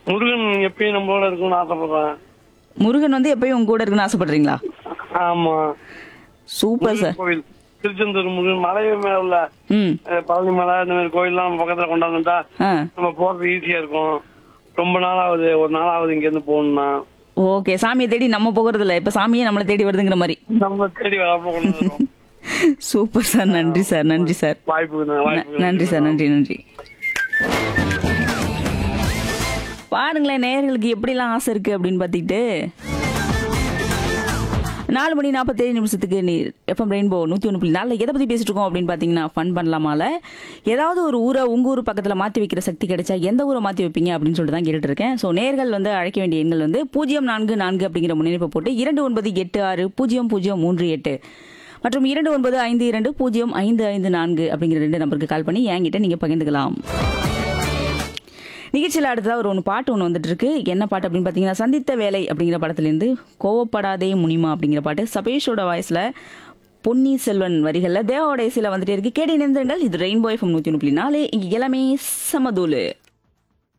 முருகன் எப்பயும் நம்மளோட இருக்கும்னு ஆசைப்படுறேன் முருகன் வந்து எப்பயும் உங்க கூட இருக்குன்னு ஆசைப்படுறீங்களா ஆமா சூப்பர் சார் கோவில் திருச்செந்தூர் முருகன் மலை மேல உள்ள ம் அஹ், பழனி மலை இந்த மாதிரி கோயில்லாம் நம்ம பக்கத்துல கொண்டாந்துட்டா ஆ நம்ம போறது ஈஸியா இருக்கும் ரொம்ப நாள் ஆகுது ஒரு நாள் ஆகுது இங்க இருந்து போகணும்னா ஓகே சாமியை தேடி நம்ம போகிறது இல்ல இப்ப சாமியே நம்மளை தேடி வருதுங்கிற மாதிரி நம்ம தேடி வரப்ப கொண்டு வரோம் சூப்பர் சார் நன்றி சார் நன்றி சார் வாய்ப்பு ந- வாய்ப்பு நன்றி சார் நன்றி நன்றி பாருங்களேன் நேயர்களுக்கு எப்படிலாம் ஆசை இருக்கு அப்படின்னு பார்த்துக்கிட்டு நாலு மணி நாற்பத்தேழு நிமிஷத்துக்கு நீ எஃப்எம் ரெயின்போ நூற்றி ஒன்று புள்ளி நாலில் எதை பற்றி பேசிட்டு இருக்கோம் அப்படின்னு பார்த்தீங்கன்னா ஃபன் பண்ணலாமால ஏதாவது ஒரு ஊரை உங்கள் ஊர் பக்கத்தில் மாற்றி வைக்கிற சக்தி கிடைச்சா எந்த ஊரை மாற்றி வைப்பீங்க அப்படின்னு சொல்லிட்டு தான் கேட்டுட்டு இருக்கேன் ஸோ நேர்கள் வந்து அழைக்க வேண்டிய எண்கள் வந்து பூஜ்ஜியம் நான்கு நான்கு அப்படிங்கிற முன்னெடுப்பை போட்டு இரண்டு ஒன்பது எட்டு ஆறு பூஜ்ஜியம் பூஜ்ஜியம் மூன்று எட்டு மற்றும் இரண்டு ஒன்பது ஐந்து இரண்டு பூஜ்ஜியம் ஐந்து ஐந்து நான்கு அப்படிங்கிற ரெண்டு நம்பருக்கு கால் பண்ணி என்கிட்ட நீங்கள் பகிர்ந்துக்கலாம் நிகழ்ச்சியில் அடுத்ததாக ஒரு ஒன்று பாட்டு ஒன்று வந்துட்டு இருக்கு என்ன பாட்டு அப்படின்னு பார்த்தீங்கன்னா சந்தித்த வேலை அப்படிங்கிற படத்துலேருந்து கோவப்படாதே முனிமா அப்படிங்கிற பாட்டு சபேஷோட வாய்ஸில் பொன்னி செல்வன் வரிகளில் தேவோட இசையில் வந்துட்டே இருக்கு கேட்டு இணைந்திருங்கள் இது ரெயின்போ எஃப்எம் நூற்றி ஒன்று புள்ளி நாலு இங்கே எல்லாமே சமதூலு